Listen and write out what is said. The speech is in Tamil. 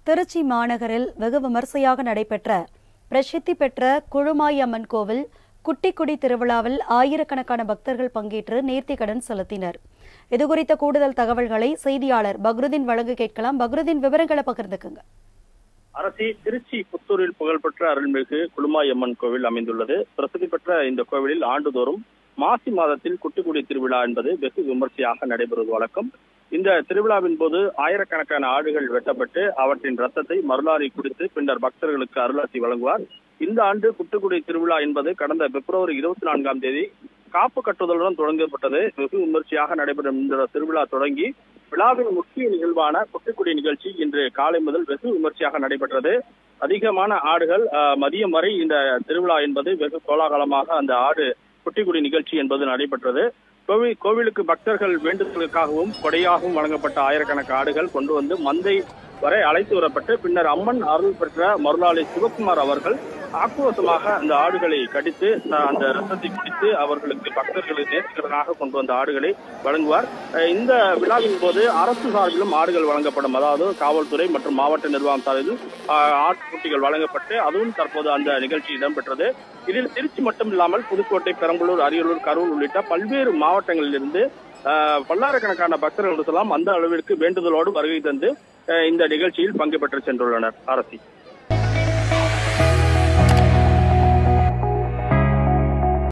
திருச்சி மாநகரில் வெகு விமர்சையாக நடைபெற்ற பிரசித்தி பெற்ற குழுமாய் அம்மன் கோவில் குட்டிக்குடி திருவிழாவில் ஆயிரக்கணக்கான பக்தர்கள் பங்கேற்று நேர்த்திக்கடன் செலுத்தினர் இதுகுறித்த கூடுதல் தகவல்களை செய்தியாளர் பக்ருதீன் வழங்க கேட்கலாம் பக்ருதீன் விவரங்களை பகிர்ந்துக்குங்க அரசி திருச்சி புத்தூரில் புகழ்பெற்ற அருள்மிகு குளுமாயம்மன் கோவில் அமைந்துள்ளது பிரசித்தி பெற்ற இந்த கோவிலில் ஆண்டுதோறும் மாசி மாதத்தில் குட்டிக்குடி திருவிழா என்பது வெகு விமர்சையாக நடைபெறுவது வழக்கம் இந்த திருவிழாவின் போது ஆயிரக்கணக்கான ஆடுகள் வெட்டப்பட்டு அவற்றின் ரத்தத்தை மறுலாரி குடித்து பின்னர் பக்தர்களுக்கு அருளாசி வழங்குவார் இந்த ஆண்டு குட்டுக்குடி திருவிழா என்பது கடந்த பிப்ரவரி இருபத்தி நான்காம் தேதி காப்பு கட்டுதலுடன் தொடங்கப்பட்டது வெகு விமர்சையாக நடைபெறும் இந்த திருவிழா தொடங்கி விழாவின் முக்கிய நிகழ்வான குட்டிக்குடி நிகழ்ச்சி இன்று காலை முதல் வெகு விமர்சையாக நடைபெற்றது அதிகமான ஆடுகள் அஹ், மதியம் வரை இந்த திருவிழா என்பது வெகு கோலாகலமாக அந்த ஆடு குட்டிக்குடி நிகழ்ச்சி என்பது நடைபெற்றது கோவில் கோவிலுக்கு பக்தர்கள் வேண்டுதலுக்காகவும் கொடையாகவும் வழங்கப்பட்ட ஆயிரக்கணக்கான ஆடுகள் கொண்டு வந்து மந்தை வரை அழைத்து வரப்பட்டு பின்னர் அம்மன் அருள் பெற்ற மருளாளி சிவகுமார் அவர்கள் ஆக்ரோஷமாக அந்த ஆடுகளை கடித்து அஹ், அந்த ரத்தத்தை குடித்து அவர்களுக்கு பக்தர்களுக்கு நேர்த்திக்கடனாக கொண்டு வந்த ஆடுகளை வழங்குவார் அஹ், இந்த விழாவின் போது அரசு சார்பிலும் ஆடுகள் வழங்கப்படும் அதாவது காவல்துறை மற்றும் மாவட்ட நிர்வாகம் சார்பிலும் அஹ், ஆட்டுக்குட்டிகள் வழங்கப்பட்டு அதுவும் தற்போது அந்த நிகழ்ச்சி இடம்பெற்றது இதில் திருச்சி மட்டும் இல்லாமல் புதுக்கோட்டை பெரம்பலூர் அரியலூர் கரூர் உள்ளிட்ட பல்வேறு மாவட்டங்களிலிருந்து அஹ், பல்லாயிரக்கணக்கான பக்தர்கள் எல்லாம் அந்த அளவிற்கு வேண்டுதலோடு வருகை தந்து அஹ், இந்த நிகழ்ச்சியில் பங்கு பெற்று சென்றுள்ளனர் அரசி